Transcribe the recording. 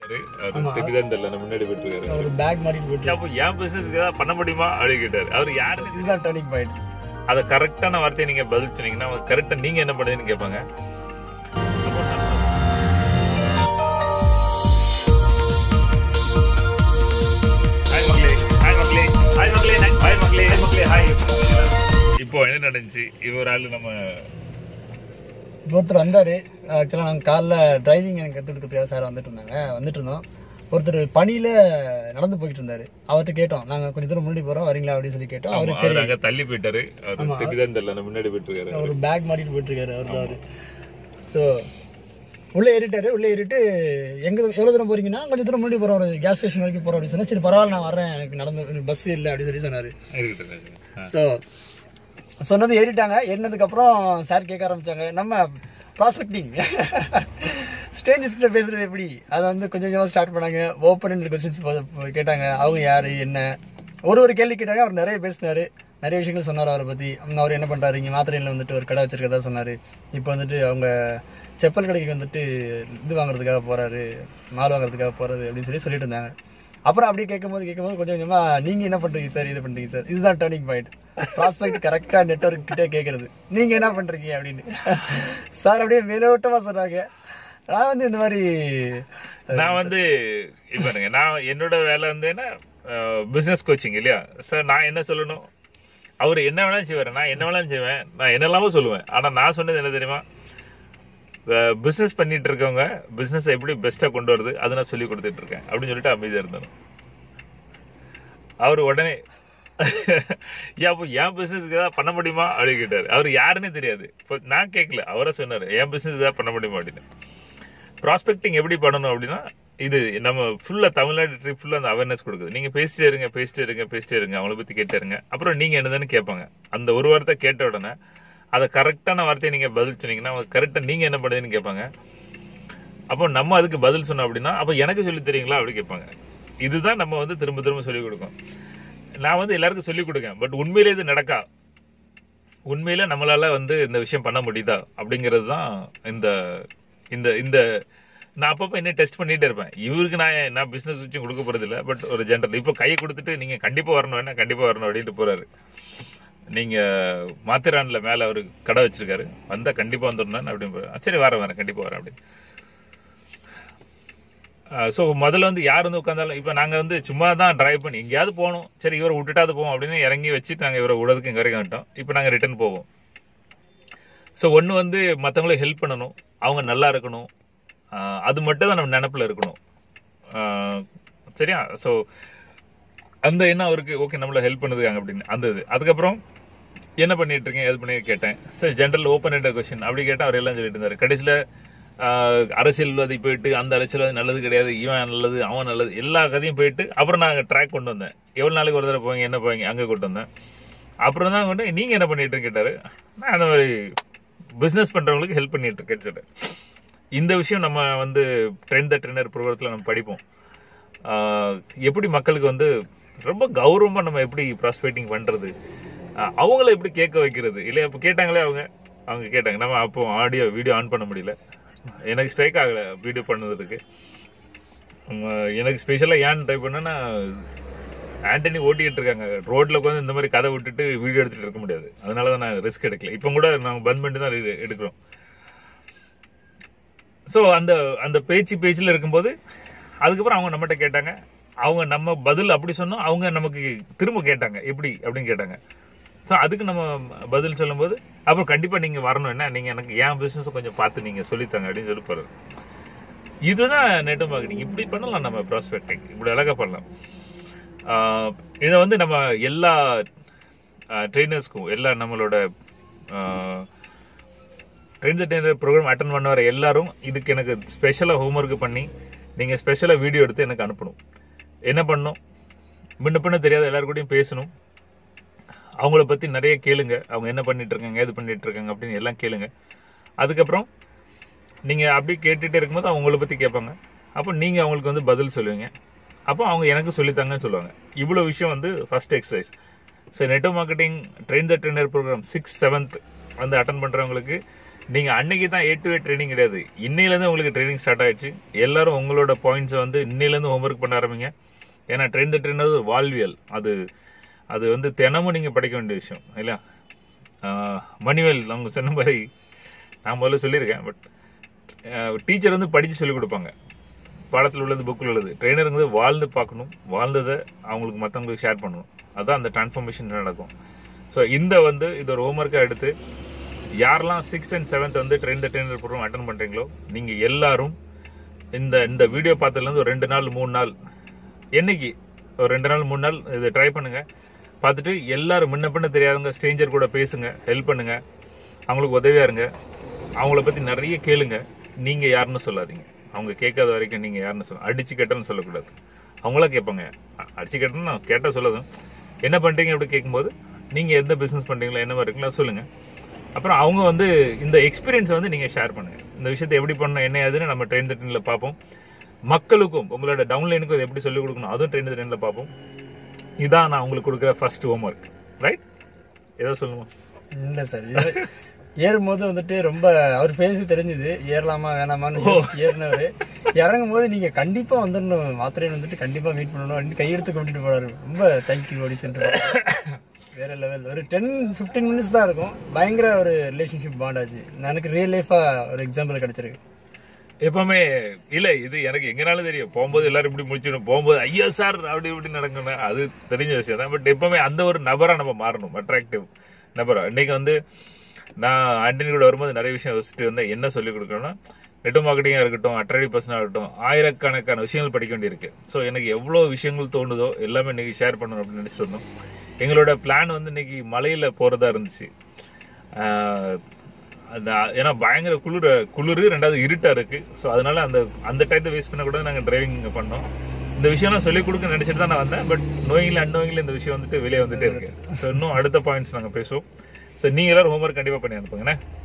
இருக்காரு அவர் தெரியுதான் தெரியல நான் முன்னாடி போயிட்டு இருக்காரு ஒரு பேக் மாட்டிட்டு போயிட்டு அப்போ என் பிசினஸ்க்கு ஏதாவது பண்ண முடியுமா அப்படின்னு கேட்டாரு அவர் யாருன்னு இதுதான் டர்னிங் பாயிண்ட் அதை கரெக்டான வார்த்தையை நீங்க பதில் சொன்னீங்கன்னா அவங்க கரெக்டா நீங்க என்ன பண்ணுறதுன்னு கேட்பாங்க அப்போ நம்ம- Hi மக்களே. Hi மக்களே. Hi மக்களே. Hi மக்களே. Hi மக்களே. Hi. இப்போ என்ன நடந்துச்சு இவர் ஆளு நம்ம ஒருத்தர் வந்தாரு ஆக்சுவலாக நாங்கள் காலைல டிரைவிங் எனக்கு கற்றுக்கிறதுக்காக சார் வந்துட்டு இருந்தாங்க வந்துட்டு இருந்தோம் ஒருத்தர் பனியில நடந்து போயிட்டு இருந்தாரு அவர்கிட்ட கேட்டோம் நாங்கள் கொஞ்சம் தூரம் முன்னாடி போறோம் வரீங்களா அப்படின்னு சொல்லி கேட்டோம் அவரு சரி அவர் அங்க தள்ளி போயிட்டாரு அவர் தெரியுதான் தெரியல நான் முன்னாடி போயிட்டு இருக்காரு ஒரு பேக் மாட்டிட்டு போயிட்டு இருக்காரு அவர் தான் அவரு ஸோ உள்ளே ஏறிட்டாரு உள்ளே ஏறிட்டு எங்க எவ்வளோ தூரம் போறீங்கன்னா கொஞ்சம் தூரம் முன்னாடி போறோம் ஒரு கேஸ் ஸ்டேஷன் வரைக்கும் போறோம் அப்படின்னு சொன்னா சரி பரவாயில்ல நான் வரேன் எனக்கு நடந்து பஸ் இல்லை அப்படின்னு சொல்லி சொன்னாரு இருக்கட்டும், இருக்கட்டும். ஆ. ஸோ சொன்னது ஏறிட்டாங்க ஏறினதுக்கு அப்புறம் சார் கேட்க ஆரம்பிச்சாங்க நம்ம ப்ராஸ்பெக்டிங் ஸ்டேஜஸ் கிட்ட பேசுறது எப்படி அதை வந்து கொஞ்சம் கொஞ்சமாக ஸ்டார்ட் பண்ணாங்க ஓப்பன் கொஸ்டின்ஸ் கேட்டாங்க அவங்க யாரு என்ன ஒரு ஒரு கேள்வி கேட்டாங்க அவர் நிறைய பேசினாரு நிறைய விஷயங்கள் சொன்னார் அவரை பத்தி அவங்க அவர் என்ன பண்றாரு இங்க மாத்திரையில் வந்துட்டு ஒரு கடை வச்சிருக்கதா சொன்னாரு இப்போ வந்துட்டு அவங்க செப்பல் கடைக்கு வந்துட்டு இது வாங்குறதுக்காக போறாரு மால் வாங்குறதுக்காக போறது அப்படின்னு சொல்லி சொல்லிட்டு இருந்தாங்க அப்புறம் அப்படியே கேட்கும்போது கேட்கும்போது கொஞ்சம் கொஞ்சமா நீங்க என்ன பண்றீங்க சார் இது பண்றீங்க சார் இதுதான் டர்னிங் பாயிண்ட் ப்ராஸ்பெக்ட் கரெக்டா நெட்வொர்க் கிட்டே கேட்கறது நீங்க என்ன பண்றீங்க அப்படின்னு சார் அப்படியே மேலோட்டமா சொன்னாங்க நான் வந்து இந்த மாதிரி நான் வந்து இப்ப பாருங்க நான் என்னோட வேலை வந்து என்ன பிசினஸ் கோச்சிங் இல்லையா சார் நான் என்ன சொல்லணும் அவர் என்ன வேணாலும் செய்வாரு நான் என்ன வேணாலும் செய்வேன் நான் என்னெல்லாமோ சொல்லுவேன் ஆனா நான் சொன்னது என்ன தெரியுமா பிசினஸ் பண்ணிட்டு இருக்கவங்க பிசினஸ் எப்படி பெஸ்டா கொண்டு வருது அதை நான் சொல்லி கொடுத்துட்டு இருக்கேன் அப்படின்னு சொல்லிட்டு அமைதியா இருந்தாரு அவர் உடனே ஏன் அப்போ என் பிசினஸ்க்கு ஏதாவது பண்ண முடியுமா அப்படின்னு கேட்டாரு அவர் யாருன்னே தெரியாது இப்போ நான் கேட்கல அவரே சொன்னாரு என் பிசினஸ் ஏதாவது பண்ண முடியுமா அப்படின்னு ப்ராஸ்பெக்டிங் எப்படி பண்ணணும் அப்படின்னா இது நம்ம ஃபுல்லா தமிழ்நாடு ட்ரிப் ஃபுல்லா அந்த அவேர்னஸ் கொடுக்குது நீங்க பேசிட்டே இருங்க பேசிட்டே இருங்க பேசிட்டே இருங்க அவங்கள பத்தி கேட்டே இருங்க அப்புறம் நீங்க என்னதுன்னு கேட்பாங்க அந்த ஒரு வார்த்தை கேட்ட உடனே அதை கரெக்டான வார்த்தையை நீங்க பதில் சொன்னீங்கன்னா அவங்க கரெக்டா நீங்க என்ன பண்ணுதுன்னு கேட்பாங்க அப்போ நம்ம அதுக்கு பதில் சொன்னோம் அப்படின்னா அப்போ எனக்கு சொல்லி தெரியுங்களா அப்படி கேட்பாங்க இதுதான் நம்ம வந்து திரும்ப திரும்ப சொல்லிக் கொடுக்கோம் நான் வந்து எல்லாருக்கும் சொல்லிக் கொடுக்கேன் பட் உண்மையிலே இது நடக்கா உண்மையில நம்மளால வந்து இந்த விஷயம் பண்ண முடியுதா அப்படிங்கிறது தான் இந்த இந்த இந்த நான் அப்பப்போ என்ன டெஸ்ட் பண்ணிட்டே இருப்பேன் இவருக்கு நான் நான் பிசினஸ் வச்சு கொடுக்க போறது இல்ல பட் ஒரு ஜென்ரல் இப்போ கையை கொடுத்துட்டு நீங்க கண்டிப்பா வரணும் என்ன கண்டிப்பா வரணும் அப்படின்ட்டு போறாரு நீங்க மாத்திரான்ல மேல ஒரு கடை வச்சிருக்காரு வந்தா கண்டிப்பா வந்துடணும் அப்படின்னு போறாரு. சரி வரேன் வரேன் கண்டிப்பா வரேன் அப்படின்னு ஸோ முதல்ல வந்து யார் வந்து உட்காந்தாலும் இப்போ நாங்கள் வந்து சும்மா தான் டிரைவ் பண்ணி எங்கேயாவது போகணும் சரி இவரை விட்டுட்டாது போவோம் அப்படின்னு இறங்கி வச்சுட்டு நாங்கள் இவரை விடுறதுக்கு இங்கே வரைக்கும் வந்துட்டோம் இப்போ நாங்கள் ரிட்டர்ன் போவோம் ஸோ ஒன்று வந்து மற்றவங்களுக்கு ஹெல்ப் பண்ணணும் அவங்க நல்லா இருக்கணும் ஆஹ் அது மட்டும் தான் நம்ம நினப்பில் இருக்கணும் ஆஹ் சரியா ஸோ அந்த எண்ணம் அவருக்கு ஓகே நம்மள ஹெல்ப் பண்ணுதுக்காங்க அப்படின்னு அந்த இது அதுக்கப்புறம் என்ன பண்ணிட்டு இருக்கீங்க எது பண்ணி கேட்டேன் சரி ஜென்ரல் ஓப்பன் என்ற கொஸ்டின் அப்படி கேட்டால் அவர் எல்லாம் சொல்லிட்டு இருந்தாரு கடைசியில் அரசியல்வாதி போயிட்டு அந்த அரசியல்வாதி நல்லது கிடையாது இவன் நல்லது அவன் நல்லது எல்லா கதையும் போயிட்டு அப்புறம் நான் ட்ராக் கொண்டு வந்தேன் எவ்வளவு நாளைக்கு ஒரு தடவை போவீங்க என்ன போவீங்க அங்கே கொண்டு வந்தேன் அப்புறம் தான் கொண்டு நீங்க என்ன பண்ணிட்டு இருக்கீங்க கேட்டாரு நான் அந்த மாதிரி பிசினஸ் பண்றவங்களுக்கு ஹெல்ப் பண்ணிட்டு இருக்கேன்னு சொல்லிட்டேன் இந்த விஷயம் நம்ம வந்து ட்ரெண்ட் த ட்ரெண்டர் ப்ரோக்ரத்தில் நம்ம படிப்போம் ஆஹ் எப்படி மக்களுக்கு வந்து ரொம்ப கௌரவமா நம்ம எப்படி ப்ராஸ்பெக்டிங் பண்றது ஆஹ் அவங்கள எப்படி கேட்க வைக்கிறது இல்லையா இப்போ கேட்டாங்களே அவங்க அவங்க கேட்டாங்க நம்ம அப்போ ஆடியோ வீடியோ ஆன் பண்ண முடியல எனக்கு ஸ்ட்ரைக் ஆகல வீடியோ பண்ணதுக்கு உம், எனக்கு ஸ்பெஷலாக ஏன் ட்ரை பண்ணேன்னா ஆண்டனி ஓட்டிக்கிட்டு இருக்காங்க ரோட்ல உட்காந்து இந்த மாதிரி கதை விட்டுட்டு வீடியோ எடுத்துட்டு இருக்க முடியாது அதனால தான் நான் ரிஸ்க் எடுக்கல இப்போ கூட நாங்கள் பந்த் பண்ணிட்டு தான் எடு- எடுக்கிறோம் ஸோ அந்த அந்த பேச்சு பேச்சில் இருக்கும்போது அதுக்கப்புறம் அவங்க நம்மகிட்ட கேட்டாங்க அவங்க நம்ம பதில் அப்படி சொன்னோம் அவங்க நமக்கு திரும்ப கேட்டாங்க எப்படி அப்படின்னு கேட்டாங்க ஸோ அதுக்கு நம்ம பதில் சொல்லும்போது அப்புறம் கண்டிப்பாக நீங்கள் வரணும் என்ன நீங்கள் எனக்கு என் பிஸ்னஸை கொஞ்சம் பார்த்து நீங்கள் சொல்லித்தாங்க அப்படின்னு சொல்லி போகிறது இதுதான் நெட் மார்க்கெட்டிங் இப்படி பண்ணலாம் நம்ம ப்ராஸ்பெக்டிங் இப்படி அழகாக பண்ணலாம் ஆஹ் இதை வந்து நம்ம எல்லா ட்ரெயினர்ஸ்க்கும் எல்லா நம்மளோட ட்ரெயின் ட்ரெயினர் ப்ரோக்ராம் அட்டன் பண்ண வர எல்லாரும் இதுக்கு எனக்கு ஸ்பெஷலாக ஹோம்ஒர்க் பண்ணி நீங்கள் ஸ்பெஷலாக வீடியோ எடுத்து எனக்கு அனுப்பணும் என்ன பண்ணணும் முன்ன பின்ன தெரியாத எல்லாரு கூடயும் பேசணும் அவங்கள பற்றி நிறைய கேளுங்க அவங்க என்ன பண்ணிட்டு இருக்காங்க எது பண்ணிட்டு இருக்காங்க அப்படின்னு எல்லாம் கேளுங்க அதுக்கப்புறம் நீங்கள் அப்படி கேட்டுட்டே இருக்கும்போது அவங்கள பற்றி கேட்பாங்க அப்போ நீங்கள் அவங்களுக்கு வந்து பதில் சொல்லுவீங்க அப்போ அவங்க எனக்கு சொல்லித்தாங்கன்னு சொல்லுவாங்க இவ்வளோ விஷயம் வந்து first exercise so network marketing train the trainer program six seventh வந்து அட்டன் பண்ணுறவங்களுக்கு நீங்க அன்னைக்கு தான் ஏ டு ஏ ட்ரைனிங் கிடையாது இன்னையில இருந்து உங்களுக்கு ட்ரைனிங் ஸ்டார்ட் ஆயிடுச்சு எல்லாரும் உங்களோட பாயிண்ட்ஸை வந்து இன்னையில இருந்து ஹோம்ஒர்க் பண்ண ஆரம்பிங்க ஏன்னா ட்ரெயின் த ட்ரெயின் ஒரு வாழ்வியல் அது அது வந்து தினமும் நீங்க படிக்க வேண்டிய விஷயம் இல்லையா ஆஹ் மணிவேல் அவங்க சொன்ன மாதிரி நான் முதல்ல சொல்லியிருக்கேன் பட் டீச்சர் வந்து படிச்சு சொல்லிக் கொடுப்பாங்க பாடத்தில் உள்ளது புக்கில் உள்ளது ட்ரெயினருங்கிறது வாழ்ந்து பார்க்கணும் வாழ்ந்ததை அவங்களுக்கு மற்றவங்களுக்கு ஷேர் பண்ணணும் அதான் அந்த டிரான்ஸ்ஃபர்மேஷன் நடக்கும் ஸோ இந்த வந்து இது ஒரு ஹோம்ஒர்க்காக எடுத்து யாரெல்லாம் சிக்ஸ் அண்ட் செவன்த் வந்து train the trainer program attend பண்ணுறீங்களோ நீங்கள் எல்லாரும் இந்த இந்த வீடியோ பார்த்ததுலேருந்து ஒரு ரெண்டு நாள் மூணு நாள் என்னைக்கு ஒரு ரெண்டு நாள் மூணு நாள் இதை ட்ரை பண்ணுங்க பார்த்துட்டு எல்லாரும் முன்ன பின்ன தெரியாதவங்க ஸ்ட்ரேஞ்சர் கூட பேசுங்க ஹெல்ப் பண்ணுங்க அவங்களுக்கு உதவியா இருங்க அவங்கள பத்தி நிறைய கேளுங்க நீங்க யாருன்னு சொல்லாதீங்க அவங்க கேட்காத வரைக்கும் நீங்க யாருன்னு சொல்ல அடிச்சு கேட்டேன்னு சொல்லக்கூடாது அவங்களா கேட்பாங்க அ- அடிச்சு கேட்டேன்னு நான் கேட்டால் சொல்லதும் என்ன பண்றீங்க அப்படி கேட்கும்போது நீங்க எந்த பிசினஸ் பண்றீங்களா என்ன மாதிரி இருக்குங்களா சொல்லுங்க அப்புறம் அவங்க வந்து இந்த எக்ஸ்பீரியன்ஸை வந்து நீங்க ஷேர் பண்ணுங்க இந்த விஷயத்தை எப்படி பண்ணணும் என்ன ஏதுன்னு நம்ம ட்ரெயின் ட்ரெயினில் பார்ப்போம் மக்களுக்கும் உங்களோட டவுன்லைனுக்கும் இதை எப்படி சொல்லிக் கொடுக்கணும் அதுவும் ட்ரெயின் ட்ரெயினில் பார்ப்போம் இதான் நான் உங்களுக்கு கொடுக்குற ஃபர்ஸ்ட் ஹோம்ஒர்க் ரைட் ஏதோ சொல்லுமா இல்ல சார் இது- ஏறும்போது வந்துட்டு ரொம்ப அவர் பேசி தெரிஞ்சது ஏறலாமா வேணாமான்னு யோசிச்சு ஏறினவரு இறங்கும் போது நீங்க கண்டிப்பா வந்துடணும் மாத்திரையை வந்துட்டு கண்டிப்பா மீட் பண்ணணும் அப்படின்னு கையெடுத்து கூட்டிட்டு போறாரு ரொம்ப தேங்க்யூ ஓடி சென்டர் வேற லெவல் ஒரு டென் 15 மினிட்ஸ் தான் இருக்கும் பயங்கர ஒரு ரிலேஷன்ஷிப் பாண்ட் ஆச்சு எனக்கு ரியல் லைஃபா ஒரு எக்ஸாம்பிள் கிடைச்சிருக்கு எப்பவுமே இல்ல இது எனக்கு எங்கனாலும் தெரியும் போகும்போது எல்லாரும் இப்படி முடிச்சிடும் போகும்போது ஐயா சார் அப்படி இப்படி நடக்கணும் அது தெரிஞ்ச விஷயம் தான் பட் எப்பவுமே அந்த ஒரு நபரா நம்ம மாறணும் அட்ராக்டிவ் நபரா இன்னைக்கு வந்து நான் ஆண்டனி கூட வரும்போது நிறைய விஷயம் யோசிச்சுட்டு வந்தேன் என்ன சொல்லிக் கொடுக்கணும்னா நெட் மார்க்கெட்டிங்காக இருக்கட்டும் அட்ராக்டிவ் பர்சனாக இருக்கட்டும் ஆயிரக்கணக்கான விஷயங்கள் படிக்க வேண்டியிருக்கு ஸோ எனக்கு எவ்வளோ விஷயங்கள் தோணுதோ எல்லாமே இன்னைக்கு ஷேர் பண்ணணும் அப்படின்னு நினைச்சிட்டு வந்தோம் எங்களோட பிளான் வந்து இன்னைக்கு மலையில போறதா இருந்துச்சு ஆஹ் அந்த ஏன்னா பயங்கர குளிர குளிர் ரெண்டாவது இருட்டா இருக்கு ஸோ அதனால அந்த அந்த டயத்தை வேஸ்ட் பண்ணக்கூடாது நாங்கள் டிரைவிங் பண்ணோம் இந்த விஷயம்லாம் சொல்லிக் கொடுக்க நினைச்சிட்டு தான் நான் வந்தேன் பட் நோயிங்ல அன்னோயிங்ல இந்த விஷயம் வந்துட்டு வெளியே வந்துட்டே இருக்கு ஸோ இன்னும் அடுத்த பாயிண்ட்ஸ் நாங்கள் பேசுவோம் ஸோ நீங்க எல்லாரும் ஹோம்ஒர்க் கண்டிப்பாக பண்ணி அனுப்புங்கண்ணே